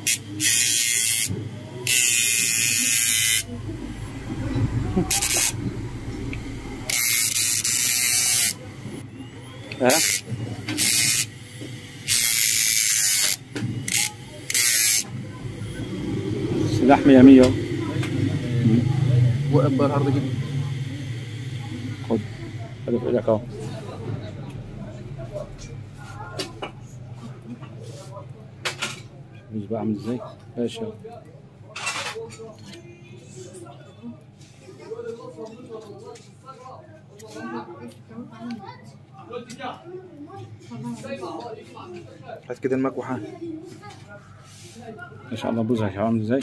ها سلاح مية مية واقف بقى العرض جدا خد خد في ايدك اهو مش بقى عامل ازاي باشا هات كده المكوحة ما شاء الله بوزها شوف عامل ازاي